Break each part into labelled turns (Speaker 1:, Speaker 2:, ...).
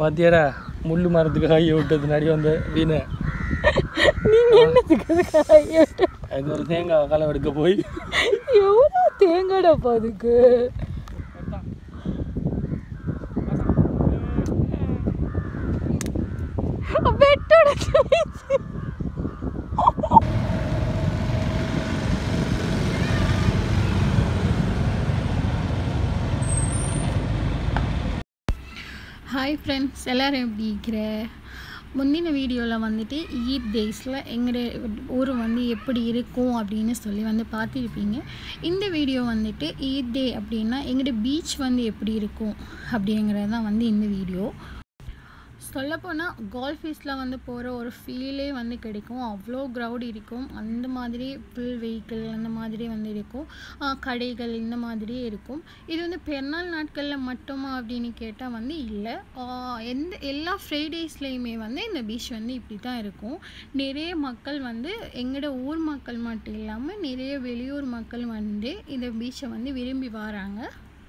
Speaker 1: பாத்தியாடா முள்ளு மரத்துக்கு கையை விட்டது நடி வந்த வீணை
Speaker 2: நீங்க என்னத்துக்கு அதுக்கு ஐயோ,
Speaker 1: அது ஒரு தேங்காய் களை எடுக்க போய்
Speaker 2: எவ்வளோ தேங்காடப்பா அதுக்கு வெட்டோட ஹாய் ஃப்ரெண்ட்ஸ் எல்லோரும் எப்படி இருக்கிற முந்தின வீடியோவில் வந்துட்டு ஈத் டேஸில் எங்களுடைய ஊர் வந்து எப்படி இருக்கும் அப்படின்னு சொல்லி வந்து பார்த்துருப்பீங்க இந்த வீடியோ வந்துட்டு ஈத் டே அப்படின்னா எங்களுடைய பீச் வந்து எப்படி இருக்கும் அப்படிங்கிறது தான் வந்து இந்த வீடியோ சொல்லப்போனால் கோல்ஃபீஸில் வந்து போகிற ஒரு ஃபீலே வந்து கிடைக்கும் அவ்வளோ க்ரௌட் இருக்கும் அந்த மாதிரி ஃபுல் வெஹிக்கிள் அந்த மாதிரி வந்து இருக்கும் ஆஹ் கடைகள் இந்த மாதிரியே இருக்கும் இது வந்து பெருநாள் நாட்களில் மட்டுமா அப்படின்னு கேட்டால் வந்து இல்லை ஆஹ் எந்த எல்லா ஃப்ரைடேஸ்லேயுமே வந்து இந்த பீச் வந்து இப்படி தான் இருக்கும் நிறைய மக்கள் வந்து எங்களோட ஊர் மக்கள் மட்டும் இல்லாமல் நிறைய வெளியூர் மக்கள் வந்து இந்த பீச்சை வந்து விரும்பி வராங்க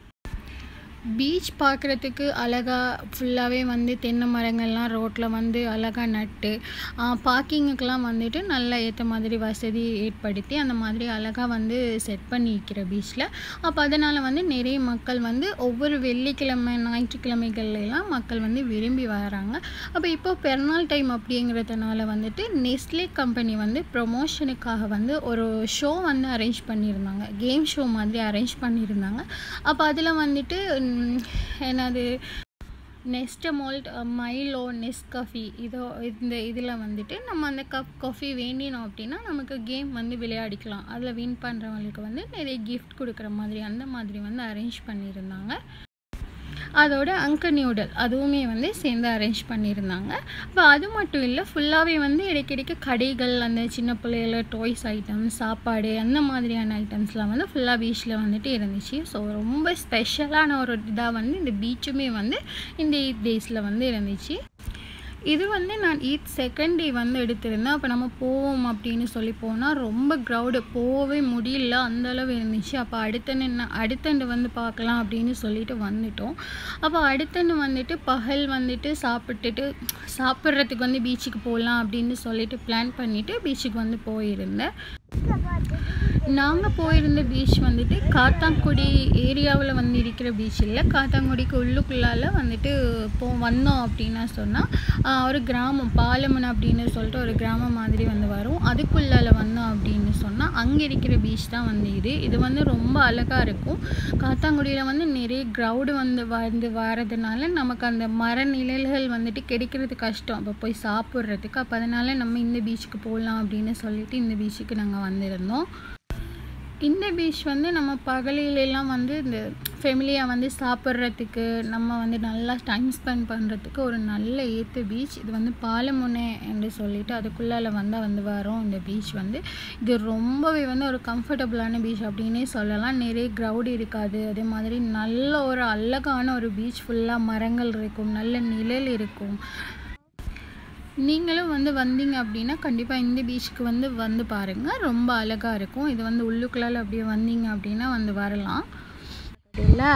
Speaker 2: பீச் பார்க்குறதுக்கு அழகாக ஃபுல்லாகவே வந்து தென்னை மரங்கள்லாம் ரோட்டில் வந்து அழகாக நட்டு பார்க்கிங்குக்கெலாம் வந்துட்டு நல்லா ஏற்ற மாதிரி வசதி ஏற்படுத்தி அந்த மாதிரி அழகாக வந்து செட் பண்ணி வைக்கிற பீச்சில் அப்போ அதனால் வந்து நிறைய மக்கள் வந்து ஒவ்வொரு வெள்ளிக்கிழமை ஞாயிற்றுக்கிழமைகள்ல எல்லாம் மக்கள் வந்து விரும்பி வராங்க அப்போ இப்போ பெருநாள் டைம் அப்படிங்கிறதுனால வந்துட்டு நெஸ்லே கம்பெனி வந்து ப்ரொமோஷனுக்காக வந்து ஒரு ஷோ வந்து அரேஞ்ச் பண்ணியிருந்தாங்க கேம் ஷோ மாதிரி அரேஞ்ச் பண்ணியிருந்தாங்க அப்போ அதில் வந்துட்டு ம், என்னது நெஸ்டமோல்ட் மைலோ நெஸ்கஃபி இதோ இந்த இதில் வந்துட்டு நம்ம அந்த கப் காஃபி வேண்டினோம் அப்படின்னா நமக்கு கேம் வந்து விளையாடிக்கலாம் அதில் வின் பண்ணுறவங்களுக்கு வந்து நிறைய கிஃப்ட் கொடுக்குற மாதிரி அந்த மாதிரி வந்து அரேஞ்ச் பண்ணியிருந்தாங்க அதோட அங்க நியூடல் அதுவுமே வந்து சேர்ந்து அரேஞ்ச் பண்ணியிருந்தாங்க இப்போ அது மட்டும் இல்லை ஃபுல்லாகவே வந்து இடைக்கிடைக்கு கடைகள் அந்த சின்ன பிள்ளைகள டாய்ஸ் ஐட்டம்ஸ் சாப்பாடு அந்த மாதிரியான ஐட்டம்ஸ்லாம் வந்து ஃபுல்லாக பீச்சில் வந்துட்டு இருந்துச்சு ஸோ ரொம்ப ஸ்பெஷலான ஒரு இதாக வந்து இந்த பீச்சுமே வந்து இந்த ஈத் டேஸில் வந்து இருந்துச்சு இது வந்து நான் ஈத் செகண்ட் டே வந்து எடுத்திருந்தேன் அப்போ நம்ம போவோம் அப்படின்னு சொல்லி போனால் ரொம்ப க்ரௌடு போகவே முடியல அந்த அளவு இருந்துச்சு அப்போ அடுத்தன்னு என்ன அடுத்தண்டு வந்து பார்க்கலாம் அப்படின்னு சொல்லிட்டு வந்துட்டோம் அப்போ அடுத்தண்டு வந்துட்டு பகல் வந்துட்டு சாப்பிட்டுட்டு சாப்பிட்றதுக்கு வந்து பீச்சுக்கு போகலாம் அப்படின்னு சொல்லிட்டு பிளான் பண்ணிவிட்டு பீச்சுக்கு வந்து போயிருந்தேன் நாங்கள் போயிருந்த பீச் வந்துட்டு காத்தாங்குடி ஏரியாவில் வந்து இருக்கிற பீச் இல்லை காத்தாங்குடிக்கு உள்ளுக்குள்ளால வந்துட்டு போ வந்தோம் அப்படின்னு சொன்னால் ஒரு கிராமம் பாலமன் அப்படின்னு சொல்லிட்டு ஒரு கிராமம் மாதிரி வந்து வரும் அதுக்குள்ளால வந்தோம் அப்படின்னு சொன்னால் அங்கே இருக்கிற பீச் தான் வந்து இது இது வந்து ரொம்ப அழகாக இருக்கும் காத்தாங்குடியில் வந்து நிறைய க்ரௌடு வந்து வந்து வரதுனால நமக்கு அந்த மர நிழல்கள் வந்துட்டு கிடைக்கிறது கஷ்டம் அப்போ போய் சாப்பிட்றதுக்கு அப்போ அதனால் நம்ம இந்த பீச்சுக்கு போகலாம் அப்படின்னு சொல்லிட்டு இந்த பீச்சுக்கு நாங்கள் வந்திருந்தோம் இந்த பீச் வந்து நம்ம பகலிலெல்லாம் வந்து இந்த ஃபெமிலியாக வந்து சாப்பிட்றதுக்கு நம்ம வந்து நல்லா டைம் ஸ்பெண்ட் பண்ணுறதுக்கு ஒரு நல்ல ஏற்ற பீச் இது வந்து பாலமுனை என்று சொல்லிட்டு அதுக்குள்ளால வந்தால் வந்து வரோம் இந்த பீச் வந்து இது ரொம்பவே வந்து ஒரு கம்ஃபர்டபுளான பீச் அப்படின்னே சொல்லலாம் நிறைய க்ரௌட் இருக்காது அதே மாதிரி நல்ல ஒரு அழகான ஒரு பீச் ஃபுல்லாக மரங்கள் இருக்கும் நல்ல நிழல் இருக்கும் நீங்களும் வந்து வந்தீங்க அப்படின்னா கண்டிப்பாக இந்த பீச்சுக்கு வந்து வந்து பாருங்கள் ரொம்ப அழகாக இருக்கும் இது வந்து உள்ளுக்குள்ளால அப்படியே வந்தீங்க அப்படின்னா வந்து வரலாம் இல்லை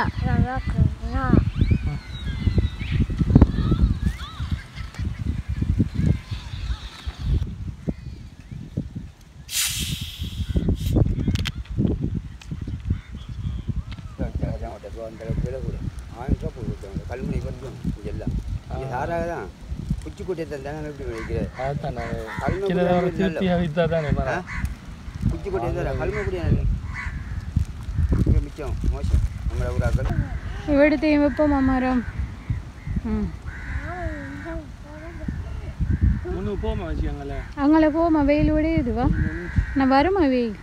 Speaker 3: கல்முனை கொஞ்சம் இதெல்லாம் இது சாராக தான் குச்சி கொட்டியத்தை தானே எப்படி வைக்கிறது
Speaker 1: அதுதான் நான்
Speaker 3: கல்மை
Speaker 1: சின்னதாக ஒரு
Speaker 3: குடியாது
Speaker 1: திருப்தியாக விற்றா தானே மரம்
Speaker 3: குச்சி கொட்டியது கல்மை குடியாது இங்கே மிச்சம் மோசம் நம்மளை ஊராக்கள்
Speaker 2: இവിടുത്തെയും വെപ്പം മരം
Speaker 1: முன்னு போமா வச்சுக்கோங்களேன்
Speaker 2: അങ്ങനെ പോമാ വെയിൽ ഇവിടെ ഇതുവാ நான் வருமா வெயில்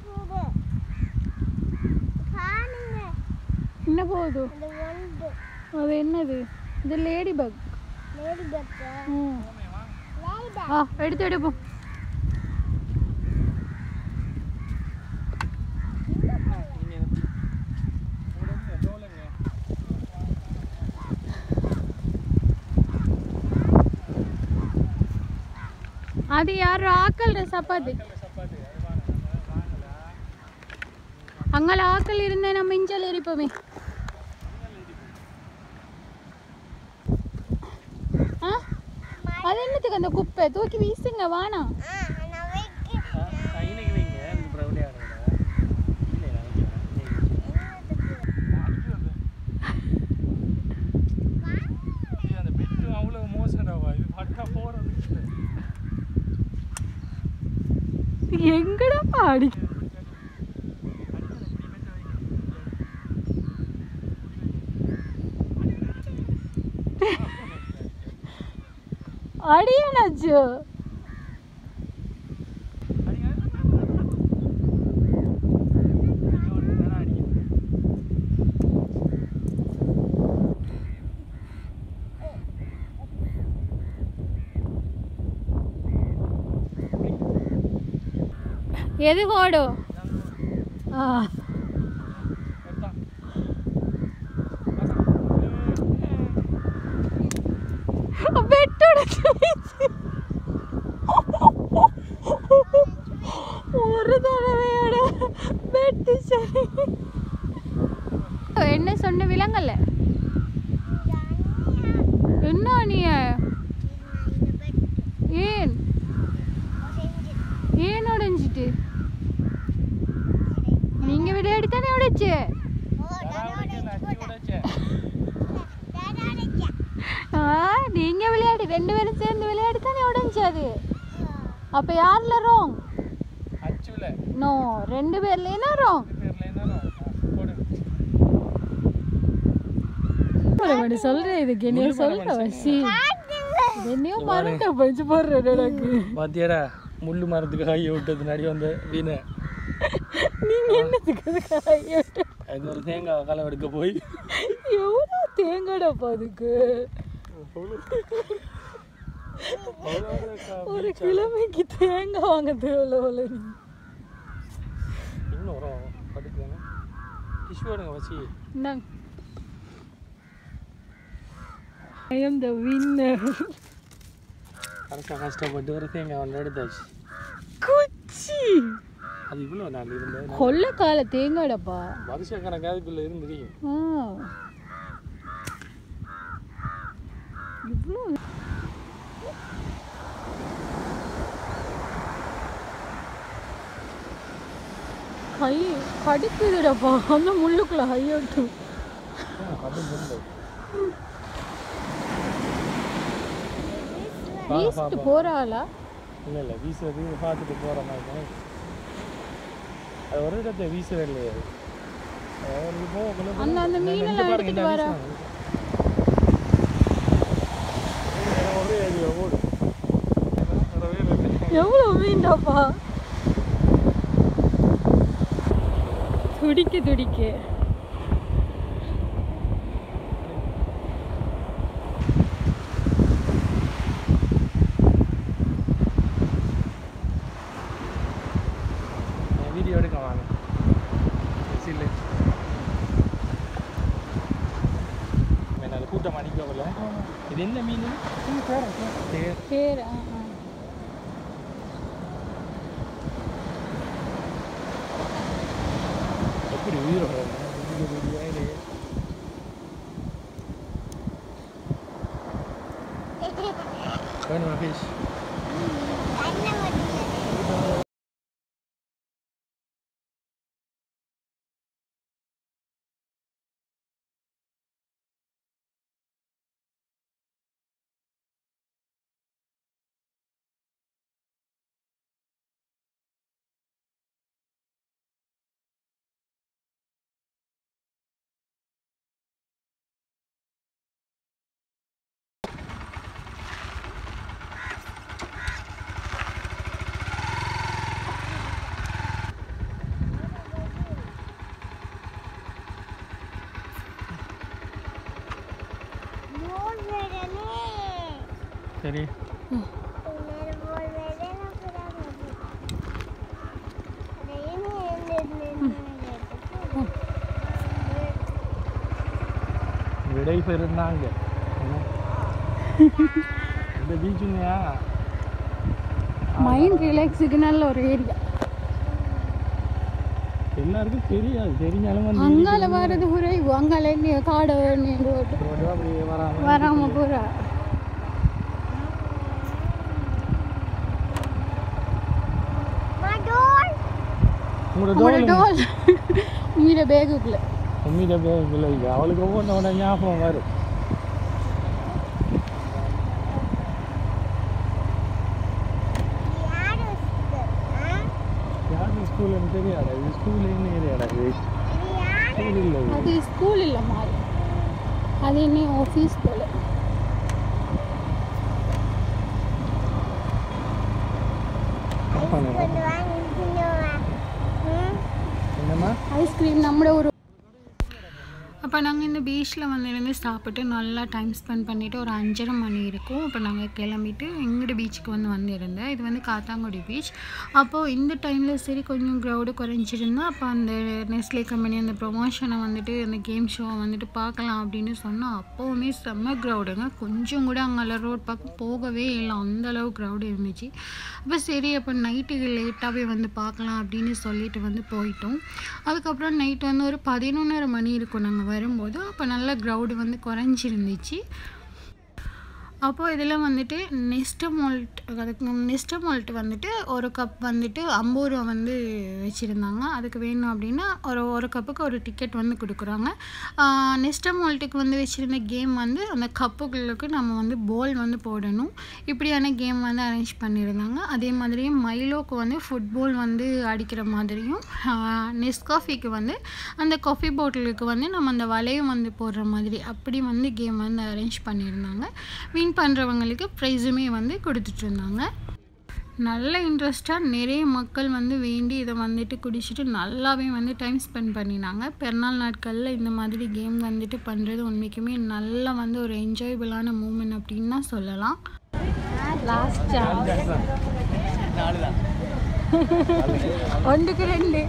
Speaker 2: என்ன போகுது அது என்னது இது லேடி பக் ஆ எடுத்து எடுப்போம் ಅದು ಯಾರು ಹಾಕಲ್ರಿ ಸಪಾತಿ ಹಂಗಲ್ಲ ಹಾಕಲ್ ಇರಿಂದ ನಮ್ಮ ಇಂಚಲ್ಲಿ ಇರಿಪಮೆ அது என்னத்துக்கு அந்த குப்பை தூக்கி வீசுங்க வானா
Speaker 1: இன்னைக்கு வைங்க அப்புறம் விளையாடுறதா இல்லை அந்த பெட்டு அவ்வளோ மோசடாவா இது பட்டா போகிறது
Speaker 2: எங்கடா பாடி அடியனாச்சு எது கோடு ஆ பெட்டோட ஒரு தடவையோட பெட்டு சரி என்ன சொன்ன விலங்கல்ல என்ன நீ ஏன் ஏன் உடைஞ்சிட்டு நீங்க விளையாடி தானே உடைச்சு ஆ நீங்க விளையாடி ரெண்டு பேரும் சேர்ந்து விளையாடி தானே உடைஞ்சு அது அப்ப யார்ல ரோங்
Speaker 1: அச்சுல
Speaker 2: நோ ரெண்டு பேர்லயும் ரோங்
Speaker 1: பேர்ல என்ன போடு
Speaker 2: அப்படி சொல்றேன் இதுக்கு என்ன சொல்ற வசி என்னையோ மறக்க போச்சு போடுறேன் எனக்கு
Speaker 1: பாத்தியாடா முள்ளு மரத்துக்கு காய விட்டது நடி வந்த வீணை
Speaker 2: நீங்க என்னத்துக்கு அதுக்கு ஐயோ,
Speaker 1: அது ஒரு தேங்காய் களை எடுக்க போய்
Speaker 2: எவ்வளோ தேங்காடப்பா அதுக்கு ஒரு கிழமைக்கு தேங்காய் வாங்க தேவையில்ல போல நீ
Speaker 1: இன்னும் வரும் படுக்குதானே டிஷ்யூ எடுங்க வச்சு
Speaker 2: இந்தாங்க ஐ எம் த வின்னர்
Speaker 1: கரெக்டாக கஷ்டப்பட்டு ஒரு தேங்காய் ஒன்று எடுத்தாச்சு
Speaker 2: குச்சி
Speaker 1: அது இவ்வளோ நாள் இருந்தது
Speaker 2: கொல்ல கால தேங்காடப்பா
Speaker 1: வருஷ கணக்காதுக்குள்ள இருந்திருக்கும்
Speaker 2: ஆ இவ்வளோ கை கடிக்குதுடப்பா அந்த முள்ளுக்குள்ள ஐயோட்டு வீசிட்டு போறாளா
Speaker 1: இல்லை இல்லை வீசுறது பார்த்துட்டு போகிற மாதிரி தானே அது ஒரு இடத்த வீசுறது இல்லையா அது ஒரு போ, கொஞ்சம்
Speaker 2: அந்த அந்த
Speaker 1: இந்த- இந்த
Speaker 2: மீனெல்லாம்
Speaker 1: பாருங்க, இந்த
Speaker 2: எடுத்துட்டு வரா
Speaker 1: வீசுறாங்க. ஒரே அடியா ஓடு வரவே இல்லை.
Speaker 2: எவ்வளோ மீன்டாப்பா துடிக்க துடிக்க
Speaker 1: நான் வீடியோ எடுக்க வாங்க சில்லு அது கூட்டம் அடிக்கவில்லை இது என்ன மீன் தேர்
Speaker 2: சரி ஆ ஆ
Speaker 1: எப்படி உயிரோட வேணுமா ஃபிஷ் சரி விடை பெருந்தாங்க இந்த பீச்சுங்கயா
Speaker 2: மைண்ட் ரிலாக்ஸுக்கு நல்ல ஒரு ஏரியா
Speaker 1: எல்லாருக்கும் தெரியாது தெரிஞ்சாலும் வந்து
Speaker 2: அங்கால வர்றது குறைவு அங்கால என்ன காடை நீண்டு
Speaker 1: ரோடு அப்படியே வராம
Speaker 2: வராம போறா
Speaker 1: உங்களோட
Speaker 2: உங்களோட
Speaker 1: டோல்
Speaker 2: டோல் உங்களோட பேகுக்குள்ள
Speaker 1: உண்மையில இல்லை அவளுக்கு ஒவ்வொன்று ஒன்று ஞாபகம் வரும் யார் ஸ்கூல்னு தெரியாதா இது ஸ்கூல் என்ன ஏரியாடா இது ஸ்கூல் இல்லை இது.
Speaker 2: அது ஸ்கூல் இல்லை மாறி அது என்ன ஆஃபீஸ் போல
Speaker 1: ஆமாண்ணா. என்னம்மா
Speaker 2: ஐஸ்கிரீம் நம்மளோட ஒரு அப்போ நாங்கள் இந்த பீச்சில் வந்து இருந்து சாப்பிட்டு நல்லா டைம் ஸ்பெண்ட் பண்ணிவிட்டு ஒரு அஞ்சரை மணி இருக்கும் அப்போ நாங்கள் கிளம்பிட்டு எங்களோட பீச்சுக்கு வந்து வந்திருந்தேன் இது வந்து காத்தாங்குடி பீச் அப்போது இந்த டைமில் சரி கொஞ்சம் க்ரௌடு குறைஞ்சிருந்தா அப்போ அந்த நெஸ்லே கம்பெனி அந்த ப்ரொமோஷனை வந்துட்டு அந்த கேம் ஷோவை வந்துட்டு பார்க்கலாம் அப்படின்னு சொன்னால் அப்போவுமே செம்ம க்ரௌடுங்க கொஞ்சம் கூட அங்கே ரோட் பக்கம் போகவே இல்லை அந்த அளவு க்ரௌடு இருந்துச்சு அப்போ சரி அப்போ நைட்டுக்கு லேட்டாகவே வந்து பார்க்கலாம் அப்படின்னு சொல்லிட்டு வந்து போயிட்டோம் அதுக்கப்புறம் நைட் வந்து ஒரு பதினொன்றரை மணி இருக்கும் நாங்கள் வரும்போது அப்போ நல்ல க்ரௌடு வந்து குறைஞ்சிருந்துச்சு அப்போது இதில் வந்துட்டு நெஸ்ட மால்ட் அதுக்கு நெஸ்ட மால்ட் வந்துட்டு ஒரு கப் வந்துட்டு ஐம்பது ரூபா வந்து வச்சுருந்தாங்க அதுக்கு வேணும் அப்படின்னா ஒரு ஒரு கப்புக்கு ஒரு டிக்கெட் வந்து கொடுக்குறாங்க நெஸ்ட மால்ட்டுக்கு வந்து வச்சுருந்த கேம் வந்து அந்த கப்புகளுக்கு நம்ம வந்து பால் வந்து போடணும் இப்படியான கேம் வந்து அரேஞ்ச் பண்ணியிருந்தாங்க அதே மாதிரியே மைலோக்கு வந்து ஃபுட்பால் வந்து அடிக்கிற மாதிரியும் நெஸ்காஃபிக்கு வந்து அந்த காஃபி பாட்டிலுக்கு வந்து நம்ம அந்த வளையம் வந்து போடுற மாதிரி அப்படி வந்து கேம் வந்து அரேஞ்ச் பண்ணியிருந்தாங்க வின் பண்ணுறவங்களுக்கு ப்ரைஸுமே வந்து கொடுத்துட்டு இருந்தாங்க நல்ல இன்ட்ரெஸ்ட்டாக நிறைய மக்கள் வந்து வேண்டி இதை வந்துட்டு குடிச்சிட்டு நல்லாவே வந்து டைம் ஸ்பெண்ட் பண்ணினாங்க பிறநாள் நாட்களில் இந்த மாதிரி கேம் வந்துட்டு பண்ணுறது உண்மைக்குமே நல்லா வந்து ஒரு என்ஜாயபிளான மூமெண்ட் அப்படின்னு தான் சொல்லலாம் லாஸ்ட் ஒன்றுக்கு ரெண்டு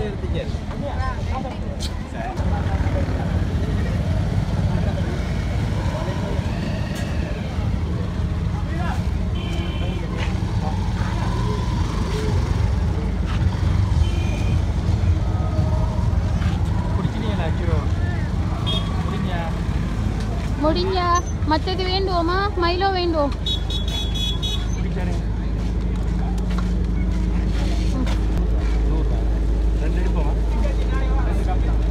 Speaker 1: குடிக்கிறீங்களா அச்சோ குடிங்க
Speaker 2: முடிஞ்சா மற்றது வேண்டுவோமா மைலோ வேண்டுவோம்
Speaker 1: குடிச்சானே ரெண்டு எடுப்போமா ரெண்டு கப் தான்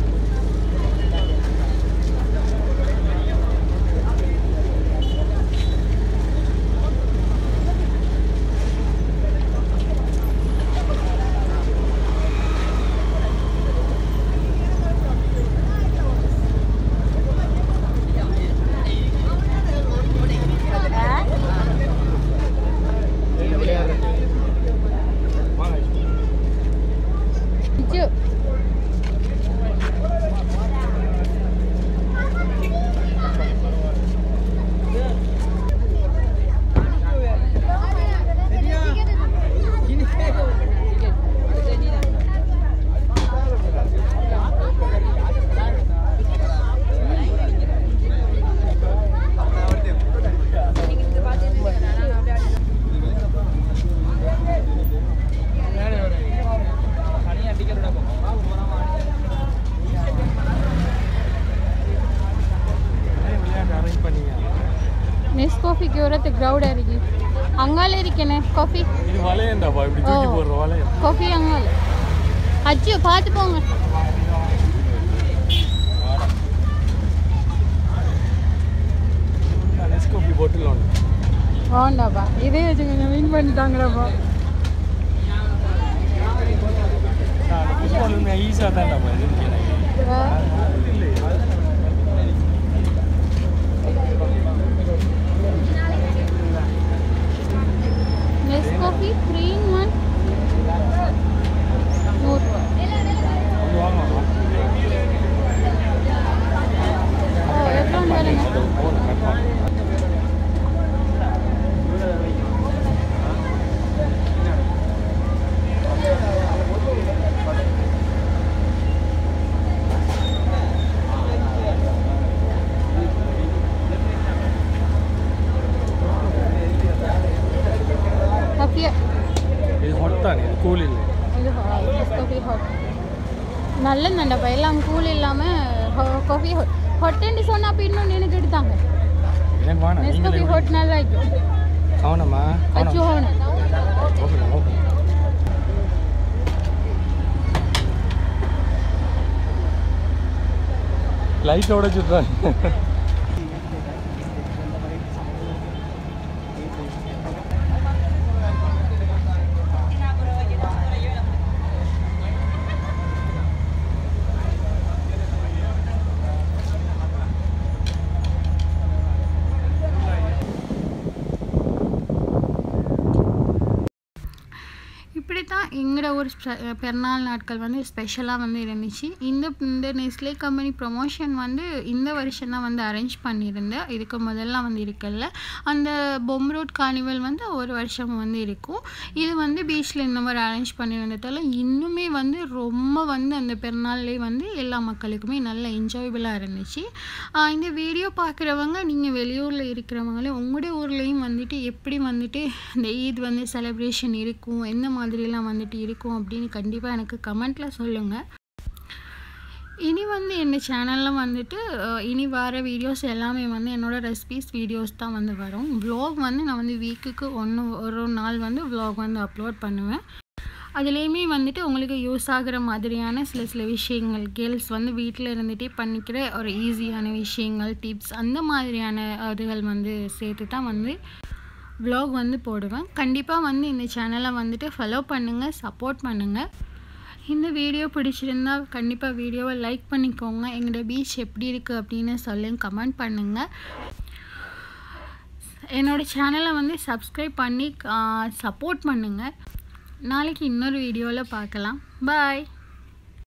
Speaker 1: வாங்க
Speaker 2: இச்சு
Speaker 1: விளையாட்டு அரேஞ்ச் பண்ணீங்க
Speaker 2: நெஸ் காஃபிக்கு ஒருத்த க்ரௌடாக இருக்கு அங்கால இருக்கேனே காஃபி
Speaker 1: இது வளையண்டாப்பா இப்படி தூக்கி
Speaker 2: ஓ.
Speaker 1: போடுற வளையம்
Speaker 2: காஃபி அங்கால அச்சு பார்த்து போங்க
Speaker 1: நெஸ்கோபி போட்டில் ஒன்று
Speaker 2: வேண்டாப்பா இதே வச்சு கொஞ்சம் வின் பண்ணிட்டாங்கடாப்பா
Speaker 1: ஃபுட்பால் ஈஸியாக தான்டாப்பா இது இருக்கு எனக்கு இல்லை
Speaker 2: Nes coffee three in one நூறுரூவா
Speaker 1: ஒன்று வாங்குவாங்க
Speaker 2: ஓ எவ்வளோ பாருங்க
Speaker 1: போன கட் பண்ணு
Speaker 2: காஃபியா
Speaker 1: இது ஹொட் தானே இது கூல் இல்லை
Speaker 2: இது நெஸ் காஃபி ஹாட் நல்லதுண்டாப்பா எல்லாம் கூல் இல்லாமல் காஃபி ஹாட் ஹொட்டுன்னு சொன்னால் அப்போ இன்னொன்று எனக்கு எடுத்தாங்க
Speaker 1: எனக்கு வேணாம்
Speaker 2: நெஸ்
Speaker 1: நீங்களே
Speaker 2: காஃபி ஹாட் நல்லா இருக்கும்
Speaker 1: அவனம்மா
Speaker 2: அச்சு
Speaker 1: அவனம்
Speaker 2: ஹோன்
Speaker 1: ஓகே ஓகே லைட்டோட சுற்றுறாங்க
Speaker 2: இப்படி தான் எங்களோட ஒரு ஸ்பெ- பிறநாள் நாட்கள் வந்து ஸ்பெஷலாக வந்து இருந்துச்சு இந்த இந்த நெஸ்லே கம்பெனி ப்ரொமோஷன் வந்து இந்த வருஷம் தான் வந்து அரேஞ்ச் பண்ணியிருந்தேன் இதுக்கு முதல்ல வந்து இருக்குல்ல அந்த பொம்ரோட் கார்னிவல் வந்து ஒரு வருஷம் வந்து இருக்கும் இது வந்து பீச்சில் இந்த மாதிரி அரேஞ்ச் பண்ணியிருந்ததால இன்னுமே வந்து ரொம்ப வந்து அந்த பிறநாள்லேயே வந்து எல்லா மக்களுக்குமே நல்ல என்ஜாயபிளாக இருந்துச்சு ஆஹ் இந்த வீடியோ பார்க்குறவங்க நீங்கள் வெளியூரில் இருக்கிறவங்களே உங்களுடைய ஊர்லேயும் வந்துட்டு எப்படி வந்துட்டு இந்த ஈத் வந்து செலிப்ரேஷன் இருக்கும் எந்த மாதிரிலாம் வந்துட்டு இருக்கும் அப்படின்னு கண்டிப்பாக எனக்கு கமெண்ட்டில் சொல்லுங்கள் இனி வந்து என் சேனலில் வந்துட்டு அஹ், இனி வர வீடியோஸ் எல்லாமே வந்து என்னோடய ரெசிபீஸ் வீடியோஸ் தான் வந்து வரும் vlog வந்து நான் வந்து வீக்குக்கு ஒன்று ஒரு நாள் வந்து vlog வந்து அப்லோட் பண்ணுவேன் அதுலேயுமே வந்துட்டு உங்களுக்கு யூஸ் ஆகுற மாதிரியான சில சில விஷயங்கள் கேர்ள்ஸ் வந்து வீட்டில் இருந்துகிட்டே பண்ணிக்கிற ஒரு ஈஸியான விஷயங்கள் டிப்ஸ் அந்த மாதிரியான அதுகள் வந்து சேர்த்து தான் வந்து vlog வந்து போடுவேன் கண்டிப்பாக வந்து இந்த சேனலை வந்துட்டு ஃபாலோ பண்ணுங்கள் சப்போர்ட் பண்ணுங்கள் இந்த வீடியோ பிடிச்சிருந்தா கண்டிப்பாக வீடியோவை லைக் பண்ணிக்கோங்க எங்களோட பீச் எப்படி இருக்குது அப்படின்னு சொல்லி கமெண்ட் பண்ணுங்கள் என்னோட சேனலை வந்து சப்ஸ்கிரைப் பண்ணி சப்போர்ட் பண்ணுங்கள் நாளைக்கு இன்னொரு வீடியோவில் பார்க்கலாம் பாய்